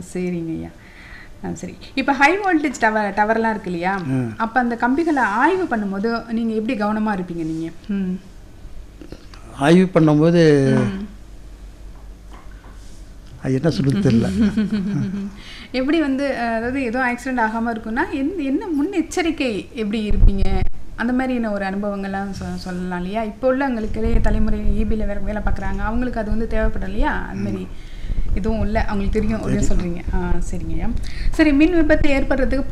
சரிங்க ஐயா ஆ சரி இப்போ ஹை வோல்டேஜ் டவர் டவர்லாம் இருக்கு இல்லையா அப்போ அந்த கம்பிகளை ஆய்வு பண்ணும்போது நீங்கள் எப்படி கவனமாக இருப்பீங்க நீங்கள் ம் ஆய்வு பண்ணும்போது அது என்ன சொல்லுறது தெரியல எப்படி வந்து அஹ், அதாவது ஏதோ ஆக்சிடென்ட் ஆகாமல் இருக்குன்னா எந்த என்ன முன்னெச்சரிக்கை எப்படி இருப்பீங்க அந்த மாதிரியான ஒரு அனுபவங்கள்லாம் சொ சொல்லலாம் இல்லையா இப்போ உள்ளவங்களுக்கு இளைய தலைமுறை ஈபியில் வேறு வேலை பார்க்குறாங்க அவங்களுக்கு அது வந்து தேவைப்படும் இல்லையா அந்த மாதிரி எதுவும் இல்லை அவங்களுக்கு தெரியும் அப்படின்னு சொல்கிறீங்க ஆ சரிங்கய்யா சரி மின் விபத்து ஏற்படுறதுக்கு